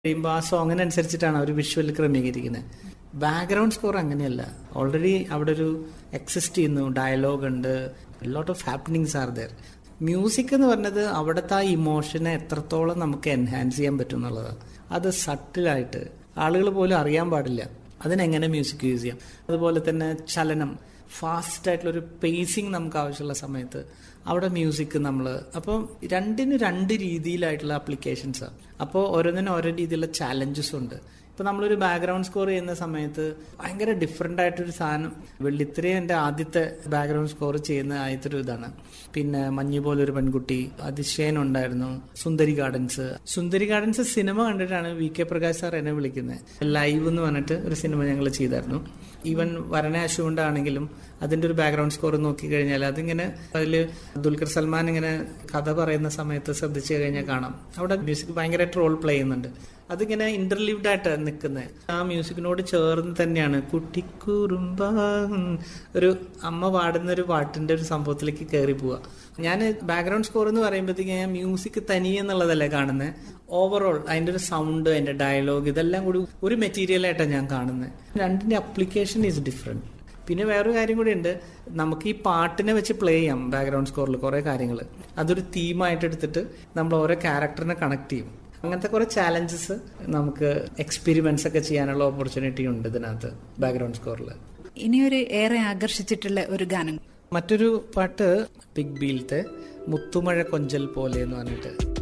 കഴിയുമ്പോൾ ആ സോങ്ങിനനുസരിച്ചിട്ടാണ് അവർ വിഷ്വൽ ക്രമീകരിക്കുന്നത് ബാക്ക്ഗ്രൗണ്ട് സ്കോർ അങ്ങനെയല്ല ഓൾറെഡി അവിടെ ഒരു എക്സിസ്റ്റ് ചെയ്യുന്നു ഡയലോഗ് ഉണ്ട് lot of happenings are there music എന്ന് പറഞ്ഞത് അവിടുത്തെ ആ ഇമോഷനെ എത്രത്തോളം നമുക്ക് എൻഹാൻസ് ചെയ്യാൻ പറ്റും എന്നുള്ളതാണ് അത് സട്ടിലായിട്ട് ആളുകൾ പോലും അറിയാൻ പാടില്ല അതിനെങ്ങനെ മ്യൂസിക് യൂസ് ചെയ്യാം അതുപോലെ തന്നെ ചലനം ഫാസ്റ്റ് ആയിട്ടുള്ള ഒരു പേസിങ് നമുക്ക് ആവശ്യമുള്ള സമയത്ത് അവിടെ മ്യൂസിക് നമ്മൾ അപ്പോൾ രണ്ടിനും രണ്ട് രീതിയിലായിട്ടുള്ള ആപ്ലിക്കേഷൻസാണ് അപ്പോൾ ഓരോന്നിനും ഓരോ രീതിയിലുള്ള ചാലഞ്ചസ് ഉണ്ട് ഇപ്പൊ നമ്മളൊരു ബാക്ക്ഗ്രൗണ്ട് സ്കോർ ചെയ്യുന്ന സമയത്ത് ഭയങ്കര ഡിഫറെന്റ് ആയിട്ടൊരു സാധനം വെള്ളിത്തിരി എൻ്റെ ആദ്യത്തെ ബാക്ക്ഗ്രൗണ്ട് സ്കോർ ചെയ്യുന്ന ആദ്യത്തെ ഒരു ഇതാണ് പിന്നെ മഞ്ഞു പോലൊരു പെൺകുട്ടി അതിശയൻ ഉണ്ടായിരുന്നു Sundari gardens Sundari gardens cinema കണ്ടിട്ടാണ് വി കെ പ്രകാശ് സാർ എന്നെ വിളിക്കുന്നത് ലൈവ് എന്ന് പറഞ്ഞിട്ട് ഒരു സിനിമ ഞങ്ങൾ ചെയ്തായിരുന്നു ഈവൻ വരണ അശുകൊണ്ടാണെങ്കിലും അതിന്റെ ഒരു ബാക്ക്ഗ്രൗണ്ട് സ്കോർ നോക്കി കഴിഞ്ഞാൽ അതിങ്ങനെ അതിൽ ദുൽഖർ സൽമാൻ ഇങ്ങനെ കഥ പറയുന്ന സമയത്ത് ശ്രദ്ധിച്ചു കഴിഞ്ഞാൽ കാണാം അവിടെ മ്യൂസിക് ഭയങ്കരമായിട്ട് റോൾ പ്ലേ ചെയ്യുന്നുണ്ട് അതിങ്ങനെ ഇന്റർലീവ്ഡ് ആയിട്ട് നിൽക്കുന്നത് ആ മ്യൂസിക്കിനോട് ചേർന്ന് തന്നെയാണ് കുട്ടിക്കുറുമ്പ ഒരു അമ്മ പാടുന്ന ഒരു പാട്ടിന്റെ ഒരു സംഭവത്തിലേക്ക് കയറി പോവുക ഞാൻ ബാക്ക്ഗ്രൗണ്ട് സ്കോർ എന്ന് പറയുമ്പോഴത്തേക്ക് ഞാൻ മ്യൂസിക് തനിയെ എന്നുള്ളതല്ലേ കാണുന്നത് ഓവറോൾ അതിന്റെ ഒരു സൗണ്ട് അതിന്റെ ഡയലോഗ് ഇതെല്ലാം കൂടി ഒരു മെറ്റീരിയൽ ആയിട്ടാണ് ഞാൻ കാണുന്നത് രണ്ടിന്റെ അപ്ലിക്കേഷൻ ഈസ് ഡിഫറെന്റ് പിന്നെ വേറൊരു കാര്യം കൂടി ഉണ്ട് നമുക്ക് ഈ പാട്ടിനെ വെച്ച് പ്ലേ ചെയ്യാം ബാക്ക്ഗ്രൗണ്ട് സ്കോറിൽ കുറെ കാര്യങ്ങൾ അതൊരു തീമായിട്ട് എടുത്തിട്ട് നമ്മൾ ഓരോ ക്യാരക്ടറിനെ കണക്ട് ചെയ്യും അങ്ങനത്തെ കുറെ ചാലഞ്ചസ് നമുക്ക് എക്സ്പെരിമെന്റ്സ് ഒക്കെ ചെയ്യാനുള്ള ഓപ്പർച്യൂണിറ്റി ഉണ്ട് ഇതിനകത്ത് ബാക്ക്ഗ്രൗണ്ട് സ്കോറിൽ ഇനിയൊരു ഏറെ ആകർഷിച്ചിട്ടുള്ള ഒരു ഗാനം മറ്റൊരു പാട്ട് ബിഗ് ബീലത്തെ മുത്തുമഴ കൊഞ്ചൽ പോലെ എന്ന് പറഞ്ഞിട്ട്